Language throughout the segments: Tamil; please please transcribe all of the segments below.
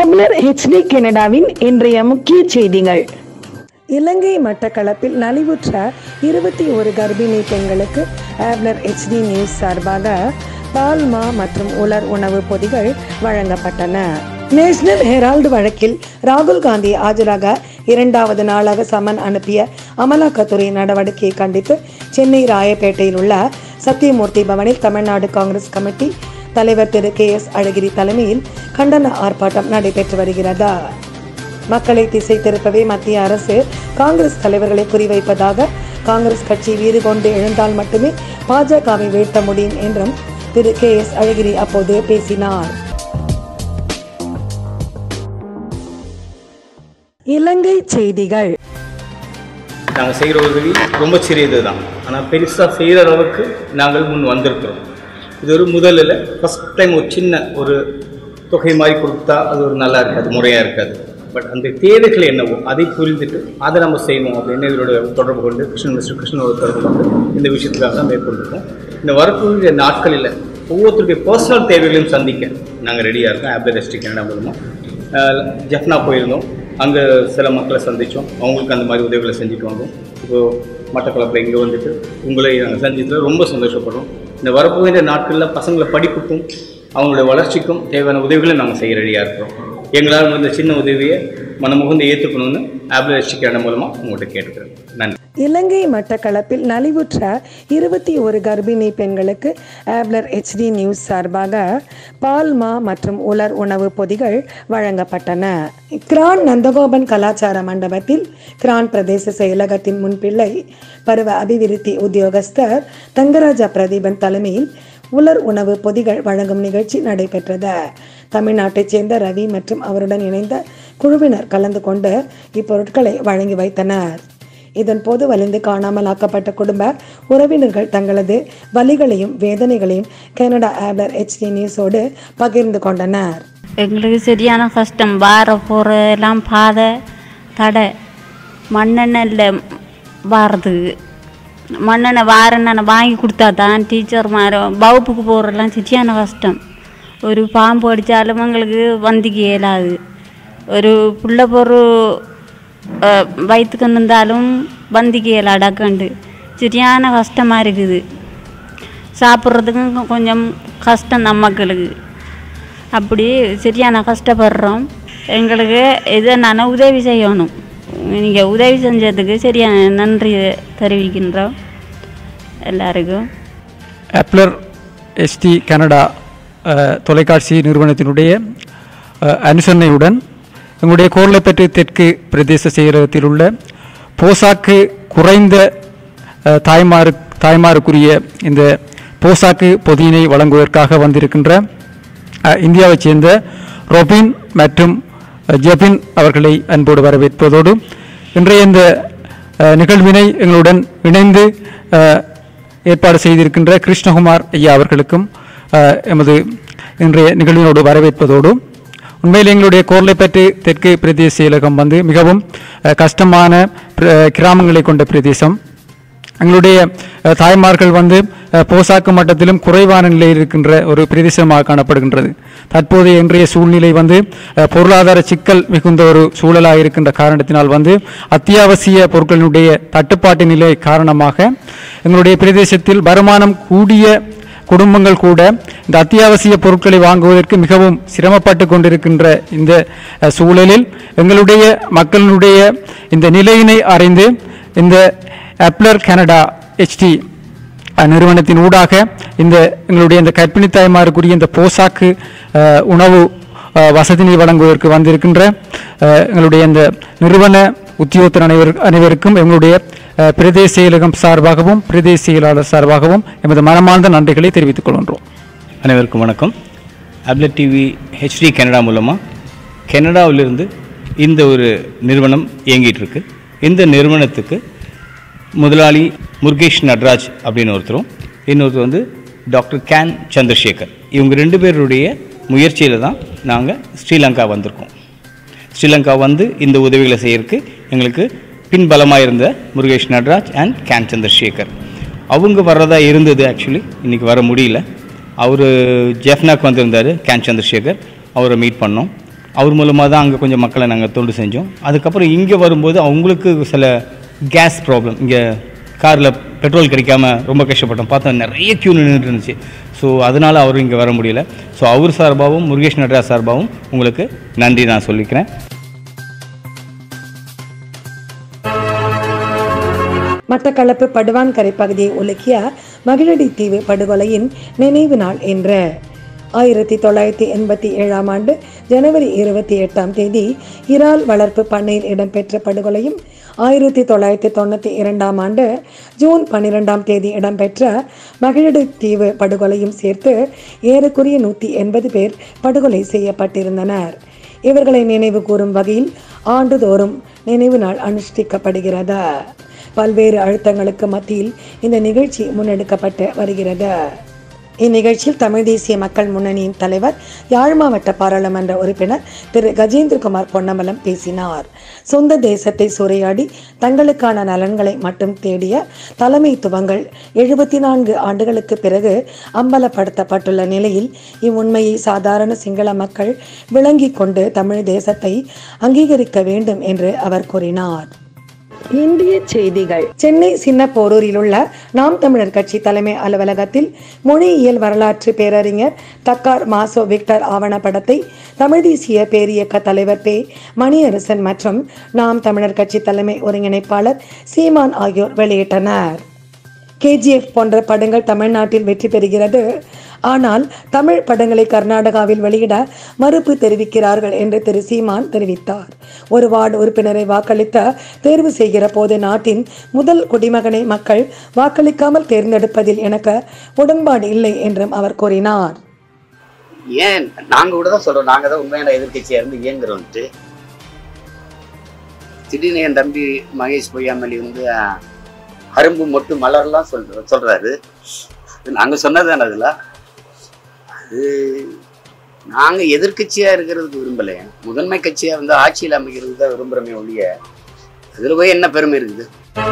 ஆப்னர் ஹெச்டி கனடாவின் இன்றைய முக்கிய செய்திகள் இலங்கை மட்டக்களப்பில் நலிவுற்ற இருபத்தி ஒரு கர்ப்பிணி பெண்களுக்கு ஆப்னர் ஹெச்டி நியூஸ் சார்பாக பால்மா மற்றும் உலர் உணவு பொதிகள் வழங்கப்பட்டன நேஷனல் ஹெரால்டு வழக்கில் ராகுல் காந்தி ஆஜராக இரண்டாவது நாளாக சமன் அனுப்பிய அமலாக்கத்துறை நடவடிக்கையை கண்டித்து சென்னை ராயப்பேட்டையில் உள்ள சத்தியமூர்த்தி பவனில் தமிழ்நாடு காங்கிரஸ் கமிட்டி தலைவர் திரு கே எஸ் அழகிரி தலைமையில் கண்டன ஆர்ப்பாட்டம் நடைபெற்று வருகிறது மக்களை திசை திருப்பவே மத்திய அரசு காங்கிரஸ் தலைவர்களை குறிவைப்பதாக காங்கிரஸ் கட்சி வீறு கொண்டு எழுந்தால் மட்டுமே பாஜகவை வீழ்த்த முடியும் என்றும் திரு கே எஸ் அழகிரி அப்போது பேசினார் இலங்கை செய்திகள் நாங்கள் செய்கிற உதவி ரொம்ப சிறியது தான் ஆனால் பெருசாக செய்கிற அளவுக்கு நாங்கள் முன் வந்திருக்கிறோம் இது ஒரு முதலில் ஃபஸ்ட் டைம் ஒரு சின்ன ஒரு தொகை மாதிரி கொடுத்தா அது ஒரு நல்லா இருக்காது முறையாக இருக்காது பட் அந்த தேவைகள் என்னவோ அதை புரிந்துட்டு அதை நம்ம செய்யணும் அப்படின்னு இதோட தொடர்பு கொண்டு கிருஷ்ணன் மிஸ்டர் கிருஷ்ணனோட தொடர்பு கொண்டு இந்த விஷயத்துக்காக தான் மேற்கொண்டிருக்கோம் இந்த வரக்கூடிய நாட்களில் ஒவ்வொருத்தருடைய பர்சனல் தேவைகளையும் சந்திக்க நாங்கள் ரெடியாக இருக்கோம் ஆப்ல ரெஸ்டிக் கனடா மூலமாக ஜஃப்னா போயிருந்தோம் அங்கே சில மக்களை சந்தித்தோம் அவங்களுக்கு அந்த மாதிரி உதவிகளை செஞ்சுட்டு வந்தோம் இப்போது மட்டக்களப்பில் இங்கே வந்துட்டு உங்களை நாங்கள் சந்தித்ததில் ரொம்ப சந்தோஷப்படுறோம் இந்த வரப்போகிற நாட்களில் பசங்களை படிப்புக்கும் அவங்களுடைய வளர்ச்சிக்கும் தேவையான உதவிகளை நாங்கள் செய்ய ரெடியாக இருக்கிறோம் எங்களால் இந்த சின்ன உதவியை மனமுகந்து ஏற்றுக்கணும்னு ஆப்ல ரெஸ்டிக் மூலமாக உங்கள்கிட்ட கேட்டுக்கிறேன் நன்றி இலங்கை மட்டக்களப்பில் நலிவுற்ற இருபத்தி ஒரு கர்ப்பிணி பெண்களுக்கு ஆப்லர் ஹெச்டி நியூஸ் சார்பாக பால்மா மற்றும் உலர் உணவு பொதிகள் வழங்கப்பட்டன கிரான் நந்தகோபன் கலாச்சார மண்டபத்தில் கிரான் பிரதேச செயலகத்தின் முன்பிள்ளை பருவ அபிவிருத்தி உத்தியோகஸ்தர் தங்கராஜா பிரதீபன் தலைமையில் உலர் உணவு பொதிகள் வழங்கும் நிகழ்ச்சி நடைபெற்றது தமிழ்நாட்டைச் சேர்ந்த ரவி மற்றும் அவருடன் இணைந்த குழுவினர் கலந்து கொண்டு இப்பொருட்களை வழங்கி வைத்தனர் இதன் போது வலிந்து காணாமல் ஆக்கப்பட்ட குடும்ப உறவினர்கள் தங்களது வலிகளையும் வேதனைகளையும் கனடா ஆப்லர் ஹெச்டி நியூஸோடு பகிர்ந்து கொண்டனர் எங்களுக்கு சரியான கஷ்டம் வார போகிற எல்லாம் பாதை தடை மண்ணெண்ணெயில் வாரதுக்கு மண்ணெண்ணெய் வாரெண்ணெய் வாங்கி கொடுத்தா தான் டீச்சர் மாதிரி வகுப்புக்கு போகிறதெல்லாம் சரியான கஷ்டம் ஒரு பாம்பு அடித்தாலும் எங்களுக்கு வந்திக்க இயலாது ஒரு புள்ள பொரு வயிற்றுக்கு இருந்தாலும் வந்திக்க இயலா அடக்கண்டு சரியான கஷ்டமாக இருக்குது சாப்பிட்றதுக்கும் கொஞ்சம் கஷ்டம் நம்ம மக்களுக்கு அப்படி சரியான கஷ்டப்படுறோம் எங்களுக்கு எதனால உதவி செய்யணும் நீங்கள் உதவி செஞ்சதுக்கு சரியான நன்றி தெரிவிக்கின்றோம் எல்லாருக்கும் ஆப்லர் எஸ்டி கனடா அஹ், தொலைக்காட்சி நிறுவனத்தினுடைய அஹ், அனுசரணையுடன் எங்களுடைய கோர்லைப்பற்று தெற்கு பிரதேச செயலகத்தில் உள்ள போசாக்கு குறைந்த அஹ், தாய்மாரு தாய்மாருக்குரிய இந்த போசாக்கு பொதியினை வழங்குவதற்காக வந்திருக்கின்ற அஹ், இந்தியாவைச் சேர்ந்த ரொபின் மற்றும் அஹ், ஜெபின் அவர்களை அன்போடு வரவேற்பதோடு இன்றைய இந்த அஹ், நிகழ்வினை எங்களுடன் இணைந்து அஹ், ஏற்பாடு செய்திருக்கின்ற கிருஷ்ணகுமார் ஐயா அவர்களுக்கும் அஹ், எமது இன்றைய நிகழ்வினோடு வரவேற்பதோடு உண்மையில் எங்களுடைய கோர்லைப்பற்று தெற்கு பிரதேச செயலகம் வந்து மிகவும் அஹ், கஷ்டமான பிர- கிராமங்களை கொண்ட பிரதேசம் எங்களுடைய அஹ், தாய்மார்கள் வந்து அஹ், போசாக்கு மட்டத்திலும் குறைவான நிலையில் இருக்கின்ற ஒரு பிரதேசமாக காணப்படுகின்றது தற்போதைய இன்றைய சூழ்நிலை வந்து அஹ், பொருளாதார சிக்கல் மிகுந்த ஒரு சூழலாக இருக்கின்ற காரணத்தினால் வந்து அத்தியாவசிய பொருட்களினுடைய தட்டுப்பாட்டு நிலை காரணமாக எங்களுடைய பிரதேசத்தில் வருமானம் கூடிய குடும்பங்கள் கூட இந்த அத்தியாவசிய பொருட்களை வாங்குவதற்கு மிகவும் சிரமப்பட்டு கொண்டிருக்கின்ற இந்த அஹ், சூழலில் எங்களுடைய மக்களினுடைய இந்த நிலையினை அறிந்து இந்த அப்லர் கனடா ஹெச்டி நிறுவனத்தின் ஊடாக இந்த எங்களுடைய இந்த கர்ப்பிணி தாய்மாருக்குரிய இந்த போசாக்கு அஹ், உணவு அஹ், வசதினை வழங்குவதற்கு வந்திருக்கின்ற அஹ், எங்களுடைய இந்த நிறுவன உத்தியோகத்தர் அனைவர் அனைவருக்கும் எங்களுடைய அஹ், பிரதேச செயலகம் சார்பாகவும் பிரதேச செயலாளர் சார்பாகவும் எமது மனமார்ந்த நன்றிகளை தெரிவித்துக் கொள்கின்றோம் அனைவருக்கும் வணக்கம் அப்லெட் டிவி ஹெச்டி கனடா மூலமாக கனடாவிலிருந்து இந்த ஒரு நிறுவனம் இயங்கிட்டு இருக்கு இந்த நிறுவனத்துக்கு முதலாளி முருகேஷ் நட்ராஜ் அப்படின்னு ஒருத்தரும் இன்னொருத்தர் வந்து டாக்டர் கேன் சந்திரசேகர் இவங்க ரெண்டு பேருடைய முயற்சியில் தான் நாங்கள் ஸ்ரீலங்கா வந்திருக்கோம் ஸ்ரீலங்கா வந்து இந்த உதவிகளை செய்யறதுக்கு எங்களுக்கு பின்பலமாக இருந்த முருகேஷ் நட்ராஜ் அண்ட் கேன் சந்திரசேகர் அவங்க வர்றதா இருந்தது ஆக்சுவலி இன்றைக்கி வர முடியல அவர் ஜெஃப்னாக்கு வந்திருந்தார் கேன் சந்திரசேகர் அவரை மீட் பண்ணோம் அவர் மூலமாக தான் அங்கே கொஞ்சம் மக்களை நாங்கள் தொண்டு செஞ்சோம் அதுக்கப்புறம் இங்கே வரும்போது அவங்களுக்கு சில கேஸ் ப்ராப்ளம் இங்கே காரில் பெட்ரோல் கிடைக்காம ரொம்ப கஷ்டப்பட்டோம் பார்த்தோம் நிறைய க்யூ நின்றுட்டு இருந்துச்சு ஸோ அதனால் அவரும் இங்கே வர முடியல ஸோ அவர் சார்பாகவும் முருகேஷ் நடராஜ் சார்பாகவும் உங்களுக்கு நன்றி நான் சொல்லிக்கிறேன் மட்டக்களப்பு படுவான்கரை பகுதியை உலுக்கிய மகிழடி தீவு படுகொலையின் நினைவு நாள் என்று ஆயிரத்தி தொள்ளாயிரத்தி எண்பத்தி ஏழாம் ஆண்டு ஜனவரி இருபத்தி எட்டாம் தேதி இறால் வளர்ப்பு பண்ணையில் இடம்பெற்ற படுகொலையும் ஆயிரத்தி தொள்ளாயிரத்தி தொண்ணூற்றி இரண்டாம் ஆண்டு ஜூன் பன்னிரெண்டாம் தேதி இடம்பெற்ற மகிழடு தீவு படுகொலையும் சேர்த்து ஏறக்குறைய நூற்றி எண்பது பேர் படுகொலை செய்யப்பட்டிருந்தனர் இவர்களை நினைவு கூறும் வகையில் ஆண்டுதோறும் நினைவு நாள் அனுஷ்டிக்கப்படுகிறது பல்வேறு அழுத்தங்களுக்கு மத்தியில் இந்த நிகழ்ச்சி முன்னெடுக்கப்பட்டு வருகிறது இந்நிகழ்ச்சியில் தமிழ் தேசிய மக்கள் முன்னணியின் தலைவர் யாழ் மாவட்ட பாராளுமன்ற உறுப்பினர் திரு கஜேந்திரகுமார் பொன்னம்பலம் பேசினார் சொந்த தேசத்தை சூறையாடி தங்களுக்கான நலன்களை மட்டும் தேடிய தலைமைத்துவங்கள் எழுபத்தி நான்கு ஆண்டுகளுக்கு பிறகு அம்பலப்படுத்தப்பட்டுள்ள நிலையில் இவ்வுண்மையை சாதாரண சிங்கள மக்கள் விளங்கிக் கொண்டு தமிழ் தேசத்தை அங்கீகரிக்க வேண்டும் என்று அவர் கூறினார் இந்திய செய்திகள் சென்னை சின்ன போரூரில் உள்ள நாம் தமிழர் கட்சி தலைமை அலுவலகத்தில் மொழியியல் வரலாற்று பேரறிஞர் தக்கார் மாசோ விக்டர் ஆவணப்படத்தை தமிழ் தேசிய பேரியக்க தலைவர் பே மணியரசன் மற்றும் நாம் தமிழர் கட்சி தலைமை ஒருங்கிணைப்பாளர் சீமான் ஆகியோர் வெளியிட்டனர் கேஜிஎஃப் போன்ற படங்கள் தமிழ்நாட்டில் வெற்றி பெறுகிறது ஆனால் தமிழ் படங்களை கர்நாடகாவில் வெளியிட மறுப்பு தெரிவிக்கிறார்கள் என்று திரு சீமான் தெரிவித்தார் ஒரு வார்டு உறுப்பினரை வாக்களித்த தேர்வு செய்கிற போது நாட்டின் முதல் குடிமகனை மக்கள் வாக்களிக்காமல் தேர்ந்தெடுப்பதில் எனக்கு உடன்பாடு இல்லை என்றும் அவர் கூறினார் ஏன் நாங்க கூட தான் சொல்றோம் நாங்க தான் உண்மையான எதிர்க்கட்சியா இருந்து இயங்குறோம்ட்டு திடீர்னு என் தம்பி மகேஷ் பொய்யாமலி வந்து அஹ், அரும்பு மொட்டு மலர்லாம் சொல்ற சொல்றாரு இது நாங்க சொன்னதானே அதுல அது நாங்க எதிர்க்கட்சியா இருக்கிறதுக்கு விரும்பல முதன்மை கட்சியா வந்து ஆட்சியில் அமைக்கிறது தான் விரும்புறமே ஒழிய அதுல போய் என்ன பெருமை இருக்குது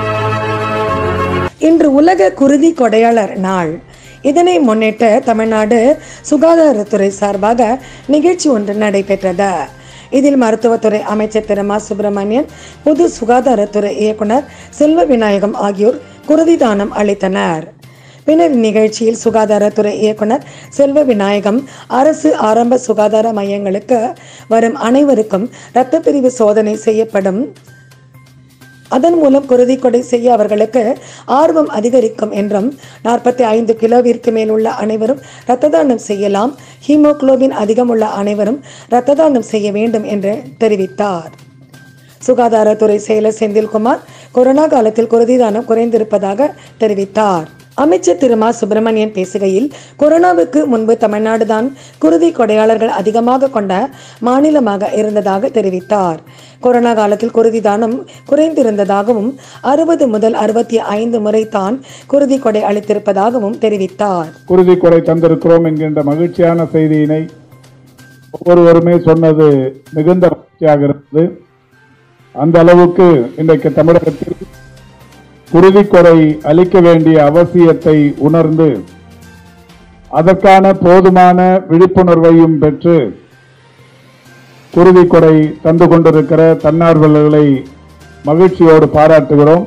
இன்று உலக குருதி கொடையாளர் நாள் இதனை முன்னிட்டு தமிழ்நாடு சுகாதாரத்துறை சார்பாக நிகழ்ச்சி ஒன்று நடைபெற்றது இதில் மருத்துவத்துறை அமைச்சர் திரு மா சுப்பிரமணியன் பொது சுகாதாரத்துறை இயக்குனர் செல்வ விநாயகம் ஆகியோர் குருதி தானம் அளித்தனர் பின்னர் நிகழ்ச்சியில் சுகாதாரத்துறை இயக்குனர் செல்வ விநாயகம் அரசு ஆரம்ப சுகாதார மையங்களுக்கு வரும் அனைவருக்கும் இரத்த பிரிவு சோதனை செய்யப்படும் அதன் மூலம் குருதி கொடை செய்ய அவர்களுக்கு ஆர்வம் அதிகரிக்கும் என்றும் நாற்பத்தி ஐந்து கிலோவிற்கு மேல் உள்ள அனைவரும் இரத்த தானம் செய்யலாம் ஹீமோகுளோபின் அதிகம் உள்ள அனைவரும் இரத்த தானம் செய்ய வேண்டும் என்று தெரிவித்தார் சுகாதாரத்துறை செயலர் செந்தில்குமார் கொரோனா காலத்தில் குருதி தானம் குறைந்திருப்பதாக தெரிவித்தார் அமைச்சர் திரு மா சுப்பிரமணியன் பேசுகையில் கொரோனாவுக்கு முன்பு தமிழ்நாடு தான் குருதி கொடையாளர்கள் அதிகமாக கொண்ட மாநிலமாக இருந்ததாக தெரிவித்தார் கொரோனா காலத்தில் குருதி தானம் குறைந்திருந்ததாகவும் அறுபது முதல் அறுபத்தி ஐந்து முறை தான் குருதி கொடை அளித்திருப்பதாகவும் தெரிவித்தார் குருதி கொடை தந்திருக்கிறோம் என்கின்ற மகிழ்ச்சியான செய்தியினை ஒவ்வொருவருமே சொன்னது மிகுந்த மகிழ்ச்சியாக இருந்தது அந்த அளவுக்கு இன்றைக்கு தமிழகத்தில் குருதி கொடை அளிக்க வேண்டிய அவசியத்தை உணர்ந்து அதற்கான போதுமான விழிப்புணர்வையும் பெற்று குருதி கொடை தந்து கொண்டிருக்கிற தன்னார்வலர்களை மகிழ்ச்சியோடு பாராட்டுகிறோம்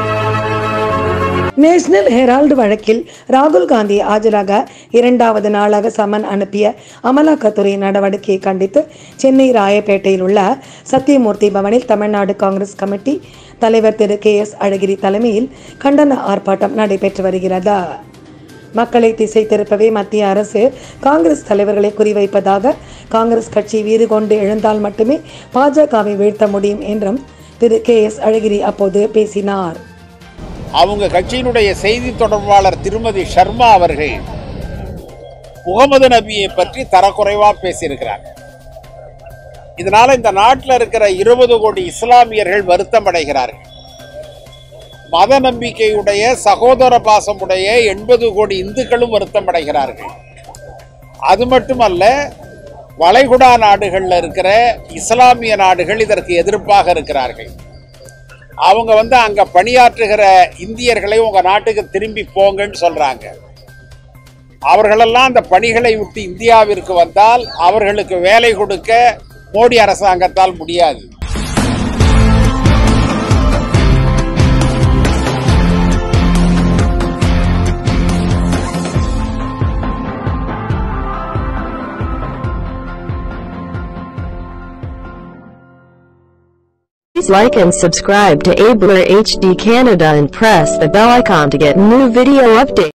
நேஷனல் ஹெரால்டு வழக்கில் ராகுல் காந்தி ஆஜராக இரண்டாவது நாளாக சமன் அனுப்பிய அமலாக்கத்துறை நடவடிக்கையை கண்டித்து சென்னை ராயப்பேட்டையில் உள்ள சத்தியமூர்த்தி பவனில் தமிழ்நாடு காங்கிரஸ் கமிட்டி தலைவர் திரு கே எஸ் அழகிரி தலைமையில் கண்டன ஆர்ப்பாட்டம் நடைபெற்று வருகிறது மக்களை திசை திருப்பவே மத்திய அரசு காங்கிரஸ் தலைவர்களை குறிவைப்பதாக காங்கிரஸ் கட்சி வீறு கொண்டு எழுந்தால் மட்டுமே பாஜகவை வீழ்த்த முடியும் என்றும் திரு கே எஸ் அழகிரி அப்போது பேசினார் அவங்க கட்சியினுடைய செய்தி தொடர்பாளர் திருமதி ஷர்மா அவர்கள் முகமது நபியை பற்றி தரக்குறைவா பேசியிருக்கிறாங்க இதனால இந்த நாட்டில் இருக்கிற இருபது கோடி இஸ்லாமியர்கள் வருத்தம் அடைகிறார்கள் மத நம்பிக்கையுடைய சகோதர பாசமுடைய எண்பது கோடி இந்துக்களும் வருத்தம் அடைகிறார்கள் அது மட்டுமல்ல வளைகுடா நாடுகளில் இருக்கிற இஸ்லாமிய நாடுகள் இதற்கு எதிர்ப்பாக இருக்கிறார்கள் அவங்க வந்து அங்க பணியாற்றுகிற இந்தியர்களை உங்க நாட்டுக்கு திரும்பி போங்கன்னு சொல்றாங்க அவர்களெல்லாம் அந்த பணிகளை விட்டு இந்தியாவிற்கு வந்தால் அவர்களுக்கு வேலை கொடுக்க மோடி அரசாங்கத்தால் முடியாது Please like and subscribe to Abler HD Canada and press the bell icon to get new video updates.